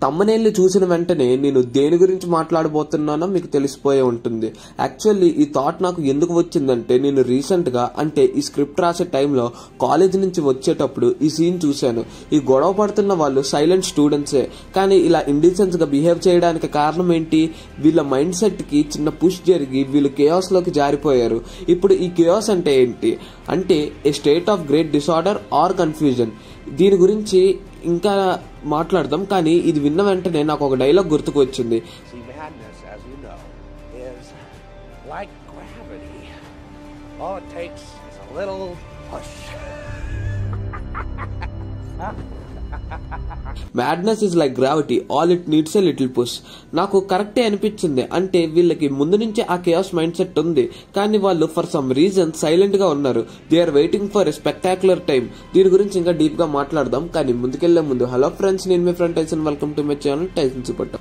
తమ్మనేళ్ళు చూసిన వెంటనే నేను దేని గురించి మాట్లాడబోతున్నానో మీకు తెలిసిపోయే ఉంటుంది యాక్చువల్లీ ఈ థాట్ నాకు ఎందుకు వచ్చిందంటే నేను రీసెంట్ గా అంటే ఈ స్క్రిప్ట్ రాసే టైంలో కాలేజ్ నుంచి వచ్చేటప్పుడు ఈ సీన్ చూశాను ఈ గొడవ పడుతున్న వాళ్ళు సైలెంట్ స్టూడెంట్సే కానీ ఇలా ఇండిసెన్స్ గా బిహేవ్ చేయడానికి కారణం ఏంటి వీళ్ళ మైండ్ సెట్ కి చిన్న పుష్ జరిగి వీళ్ళు కేయాస్ లోకి జారిపోయారు ఇప్పుడు ఈ కేయాస్ అంటే ఏంటి అంటే a state of great disorder or confusion దీని గురించి ఇంకా మాట్లాడదాం కానీ ఇది విన్న వెంటనే నాకు ఒక డైలాగ్ గుర్తుకు వచ్చింది See, madness, as you know, is like gravity. All it takes is a little push. Madness is like gravity all it needs a little push నాకు కరెక్టే అనిపించింది అంటే వీళ్ళకి ముందు నుంచే ఆ కేయాస్ మైండ్ సెట్ ఉంది కానీ వాళ్ళు ఫర్ సమ్ రీజన్ సైలెంట్ గా ఉన్నారు they are waiting for a spectacular time దీని గురించి ఇంకా డీప్ గా మాట్లాడదాం కానీ ముందుకెళ్లే ముందు హలో ఫ్రెండ్స్ నేను మీ friend Tyson welcome to my channel Tyson సుపట్ట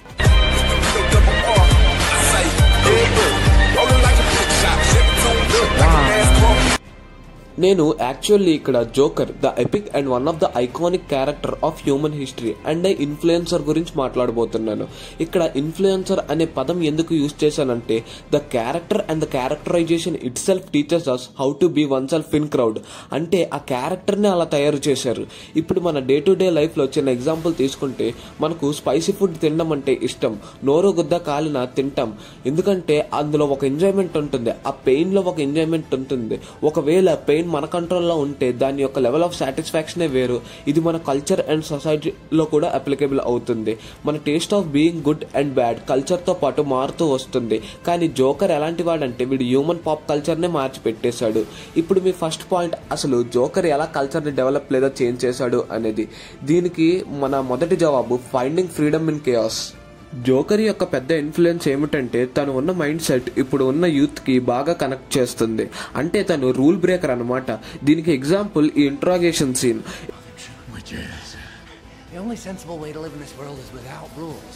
నేను యాక్చువల్లీ ఇక్కడ Joker the epic and one of the iconic character of human history and influencer గురించి మాట్లాడబోతున్నాను ఇక్కడ ఇన్ఫ్లుయెన్సర్ అనే పదం ఎందుకు యూజ్ చేశానంటే the character and the characterization itself teaches us how to be oneself in crowd అంటే ఆ character ని అలా తయారు చేశారు ఇప్పుడు మన డే టు డే లైఫ్ లో చిన్న ఎగ్జాంపుల్ తీసుకుంటే మనకు స్పైసీ ఫుడ్ తినడం అంటే ఇష్టం నోరు గుద్ద కాలిన తింటాం ఎందుకంటే అందులో ఒక ఎంజాయ్మెంట్ ఉంటుంది ఆ పెయిన్ లో ఒక ఎంజాయ్మెంట్ ఉంటుంది ఒకవేళ పెయిన్ మన కంట్రోల్లో ఉంటే దాని యొక్క లెవెల్ ఆఫ్ సాటిస్ఫాక్షనే వేరు ఇది మన కల్చర్ అండ్ సొసైటీలో కూడా అప్లికేబుల్ అవుతుంది మన taste of being good and bad culture తో పాటు మారుతూ వస్తుంది కానీ జోకర్ ఎలాంటి వాడంటే వీడు హ్యూమన్ పాప్ కల్చర్ నే మార్చి పెట్టేశాడు ఇప్పుడు మీ ఫస్ట్ పాయింట్ అసలు జోకర్ ఎలా కల్చర్ ని డెవలప్ లేదా చేంజ్ చేశాడు అనేది దీనికి మన మొదటి జవాబు finding freedom in chaos Joker యొక్క పెద్ద ఇన్ఫ్లుయెన్స్ ఏమిటంటే తను ఉన్న మైండ్ సెట్ ఇప్పుడు ఉన్న యూత్ కి బాగా కనెక్ట్ చేస్తుంది అంటే తను రూల్ బ్రేకర్ అన్నమాట దీనికి ఎగ్జాంపుల్ ఈ interrogation scene Which is The only sensible way to live in this world is without rules.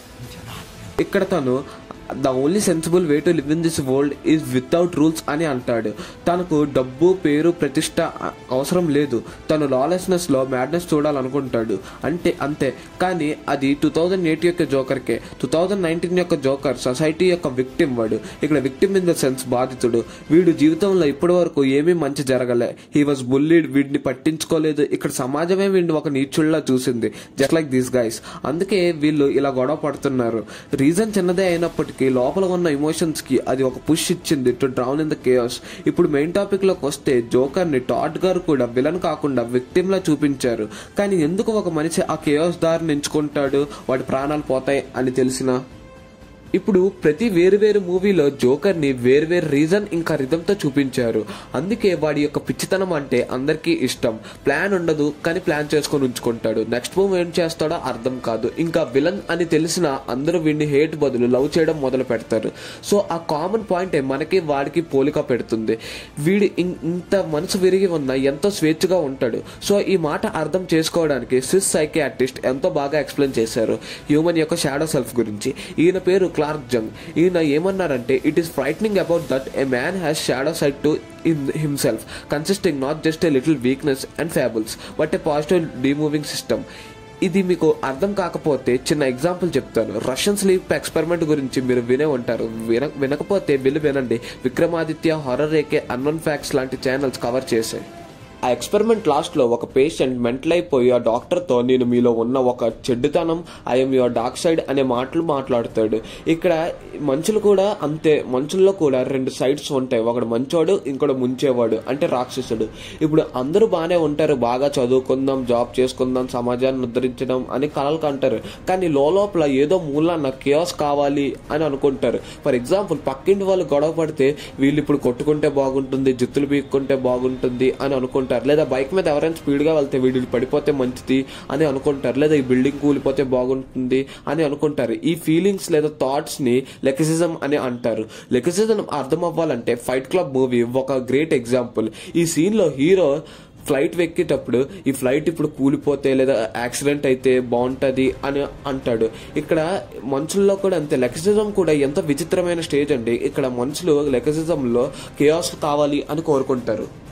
ఇక్కడ తను the only sensible way to live in this world is without rules అని అంటాడు తనకు డబ్బు పేరు ప్రతిష్ట అ- అవసరం లేదు తను లాలెస్నెస్ లో మ్యాడ్నెస్ చూడాలనుకుంటాడు అంటే అంతే కానీ అది టూ థౌజండ్ ఎయిట్ యొక్క జోకర్కే టూ థౌజండ్ నైన్టీన్ యొక్క జోకర్ సొసైటీ యొక్క విక్టిమ్ వాడు ఇక్కడ విక్టిమ్ ఇన్ ద సెన్స్ బాధితుడు వీడు జీవితంలో ఇప్పటి వరకు ఏమీ మంచి జరగలే హీ వాజ్ బుల్లీడ్ వీడిని పట్టించుకోలేదు ఇక్కడ సమాజమే వీడిని ఒక నీచుల్లా చూసింది జస్ట్ లైక్ దీస్ గైస్ అందుకే వీళ్ళు ఇలా గొడవ పడుతున్నారు రీజన్ చిన్నదే అయినప్పటికీ లోపల ఉన్న ఎమోషన్స్ కి అది ఒక పుష్ ఇచ్చింది to drown in the chaos ఇప్పుడు మెయిన్ టాపిక్ లోకి వస్తే జోకర్ ని టాట్ గారు కూడా విలన్ కాకుండా విక్టిమ్ లా చూపించారు కానీ ఎందుకు ఒక మనిషి ఆ కేయాస్ దారిని ఎంచుకుంటాడు వాడి ప్రాణాలు పోతాయి అని తెలిసినా ఇప్పుడు ప్రతి వేరువేరు మూవీలో జోకర్ ని వేరువేరు రీజన్ ఇంకా రిధమ్ తో చూపించారు అందుకే వాడి యొక్క పిచ్చితనం అంటే అందరికీ ఇష్టం ప్లాన్ ఉండదు కానీ ప్లాన్ చేసుకొని ఉంచుకుంటాడు నెక్స్ట్ మూవ్ ఏం చేస్తాడో అర్థం కాదు ఇంకా విలన్ అని తెలిసిన అందరూ వీడిని హేట్ బదులు లవ్ చేయడం మొదలు పెడతారు సో ఆ కామన్ పాయింట్ మనకి వాడికి పోలిక పెడుతుంది వీడి ఇన్- ఇంత మనసు విరిగి ఉన్న ఎంతో స్వేచ్ఛగా ఉంటాడు సో ఈ మాట అర్థం చేసుకోవడానికి సిస్ సైకియాట్రిస్ట్ ఎంతో బాగా ఎక్స్ప్లెయిన్ చేశారు హ్యూమన్ యొక్క షాడో సెల్ఫ్ గురించి ఈయన పేరు క్లార్క్ జంగ్ ఈయన ఏమన్నారంటే it is frightening about that a man has shadow side to in himself consisting not just a little weakness and fables but a positive demoving system ఇది మీకు అర్థం కాకపోతే చిన్న ఎగ్జాంపుల్ చెప్తాను రష్యన్ స్లీప్ ఎక్స్పెరిమెంట్ గురించి మీరు వినే ఉంటారు విన వినకపోతే వెళ్ళి వినండి విక్రమాదిత్య హారర్ రేకే అన్నోన్ ఫ్యాక్ట్స్ లాంటి ఛానల్స్ కవర్ చేశాయి ఆ ఎక్స్పెరిమెంట్ లాస్ట్ లో ఒక పేషెంట్ మెంటల్ అయిపోయి ఆ డాక్టర్ తో నేను మీలో ఉన్న ఒక చెడ్డుతనం ఐఎమ్ యువర్ డార్క్ సైడ్ అనే మాటలు మాట్లాడతాడు ఇక్కడ మనుషులు కూడా అంతే మనుషుల్లో కూడా రెండు సైడ్స్ ఉంటాయి ఒకడు మంచోడు ఇంకోటి ముంచేవాడు అంటే రాక్షసుడు ఇప్పుడు అందరూ బాగానే ఉంటారు బాగా చదువుకుందాం జాబ్ చేసుకుందాం సమాజాన్ని ఉద్ధరించడం అని కలలు కంటారు కానీ లోపల ఏదో మూలాన్న కేయాస్ కావాలి అని అనుకుంటారు ఫర్ ఎగ్జాంపుల్ పక్కింటి వాళ్ళు గొడవ పడితే వీళ్ళు ఇప్పుడు కొట్టుకుంటే బాగుంటుంది జుత్తులు పీక్కుంటే బాగుంటుంది అని అనుకుంటారు లేదా బైక్ మీద ఎవరైనా స్పీడ్ గా వెళ్తే వీళ్ళు పడిపోతే మంచిది అని అనుకుంటారు లేదా ఈ బిల్డింగ్ కూలిపోతే బాగుంటుంది అని అనుకుంటారు ఈ ఫీలింగ్స్ లేదా థాట్స్ ని లెక్సిజం అని అంటారు లెక్సిజం అర్థం అవ్వాలంటే ఫైట్ క్లబ్ మూవీ ఒక గ్రేట్ ఎగ్జాంపుల్ ఈ సీన్ లో హీరో ఫ్లైట్ ఎక్కేటప్పుడు ఈ ఫ్లైట్ ఇప్పుడు కూలిపోతే లేదా యాక్సిడెంట్ అయితే బాగుంటది అని అంటాడు ఇక్కడ మనుషుల్లో కూడా అంతే లెక్సిజం కూడా ఎంత విచిత్రమైన స్టేజ్ అండి ఇక్కడ మనుషులు లెక్సిజం లో కేయాస్ కావాలి అని కోరుకుంటారు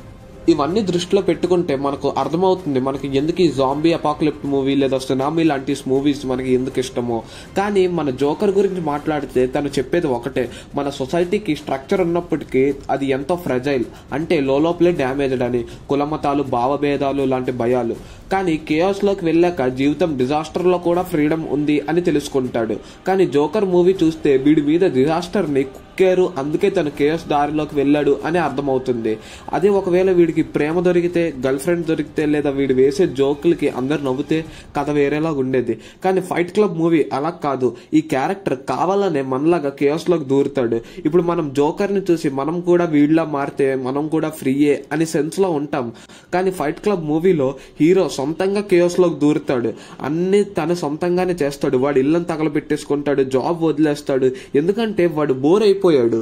ఇవన్నీ దృష్టిలో పెట్టుకుంటే మనకు అర్థమవుతుంది మనకి ఎందుకు ఈ జాంబీ అపాక్లిప్ట్ మూవీ లేదా సునామీ లాంటి మూవీస్ మనకి ఎందుకు ఇష్టమో కానీ మన జోకర్ గురించి మాట్లాడితే తను చెప్పేది ఒకటే మన సొసైటీకి స్ట్రక్చర్ ఉన్నప్పటికీ అది ఎంతో ఫ్రెజైల్ అంటే లోపలే డ్యామేజ్డ్ అని కులమతాలు భావభేదాలు లాంటి భయాలు కానీ కేయాస్లోకి వెళ్ళాక జీవితం డిజాస్టర్లో కూడా ఫ్రీడమ్ ఉంది అని తెలుసుకుంటాడు కానీ జోకర్ మూవీ చూస్తే వీడి మీద డిజాస్టర్ని కుక్కారు అందుకే తను కేఎస్ దారిలోకి వెళ్ళాడు అని అర్థమవుతుంది అదే ఒకవేళ వీడికి ప్రేమ దొరికితే గర్ల్ ఫ్రెండ్ దొరికితే లేదా వీడు వేసే జోకులకి అందరు నవ్వుతే కథ వేరేలా ఉండేది కానీ ఫైట్ క్లబ్ మూవీ అలా కాదు ఈ క్యారెక్టర్ కావాలనే మనలాగా కేఎస్లోకి దూరుతాడు ఇప్పుడు మనం జోకర్ని చూసి మనం కూడా వీళ్ళ మారితే మనం కూడా ఫ్రీయే అని సెన్స్లో ఉంటాం కానీ ఫైట్ క్లబ్ మూవీలో హీరో సొంతంగా కేఎస్లోకి దూరుతాడు అన్ని తన సొంతంగానే చేస్తాడు వాడు ఇల్లను తగలబెట్టేసుకుంటాడు జాబ్ వదిలేస్తాడు ఎందుకంటే వాడు బోర్ అయిపోయాడు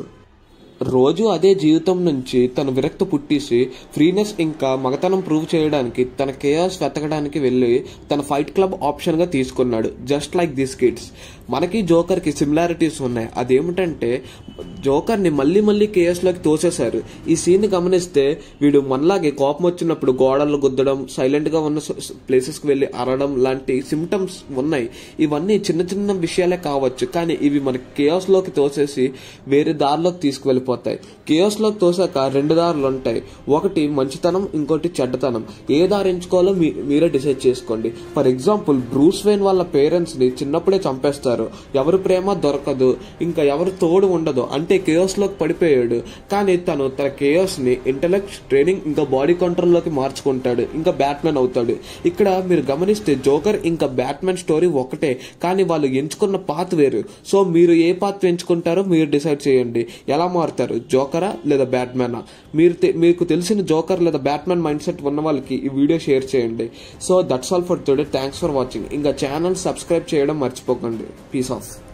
రోజు అదే జీవితం నుంచి తను విరక్తి పుట్టేసి ఫ్రీనెస్ ఇంకా మగతనం ప్రూవ్ చేయడానికి తన కేయాస్ వెతకడానికి వెళ్ళి తన ఫైట్ క్లబ్ ఆప్షన్ గా తీసుకున్నాడు జస్ట్ లైక్ దిస్ కిడ్స్ మనకి జోకర్ కి సిమిలారిటీస్ ఉన్నాయి అదేమిటంటే జోకర్ ని మళ్ళీ మళ్ళీ కేఎస్ లోకి తోసేశారు ఈ సీన్ గమనిస్తే వీడు మనలాగే కోపం వచ్చినప్పుడు గోడలు గుద్దడం సైలెంట్ గా ఉన్న ప్లేసెస్ కి వెళ్ళి అరడం లాంటి సిమ్టమ్స్ ఉన్నాయి ఇవన్నీ చిన్న చిన్న విషయాలే కావచ్చు కానీ ఇవి మన కేయాస్ లోకి తోసేసి వేరే దారిలోకి తీసుకువెళ్ళిపోతాయి కేయాస్ లోకి తోసాక రెండు దారులు ఉంటాయి ఒకటి మంచితనం ఇంకోటి చెడ్డతనం ఏ దారి ఎంచుకోవాలో మీ- మీరే డిసైడ్ చేసుకోండి ఫర్ ఎగ్జాంపుల్ బ్రూస్ వెయిన్ వాళ్ళ పేరెంట్స్ ని చిన్నప్పుడే చంపేస్తారు ఎవరి ప్రేమ దొరకదు ఇంకా ఎవరు తోడు ఉండదు అంటే కేయోస్ లోకి పడిపోయాడు కానీ తను తన కేయోస్ ని ఇంటలెక్ట్ ట్రైనింగ్ ఇంకా బాడీ కంట్రోల్ లోకి మార్చుకుంటాడు ఇంకా బ్యాట్మెన్ అవుతాడు ఇక్కడ మీరు గమనిస్తే జోకర్ ఇంకా బ్యాట్మెన్ స్టోరీ ఒకటే కానీ వాళ్ళు ఎంచుకున్న పాత్ వేరు సో మీరు ఏ పాత్ ఎంచుకుంటారో మీరు డిసైడ్ చేయండి ఎలా మారుతారు జోకరా లేదా బ్యాట్మెనా మీరు తె- మీకు తెలిసిన జోకర్ లేదా బ్యాట్మెన్ మైండ్ సెట్ ఉన్న వాళ్ళకి ఈ వీడియో షేర్ చేయండి so that's all for today thanks for watching ఇంకా ఛానల్ సబ్స్క్రైబ్ చేయడం మర్చిపోకండి పీస్ ఆఫ్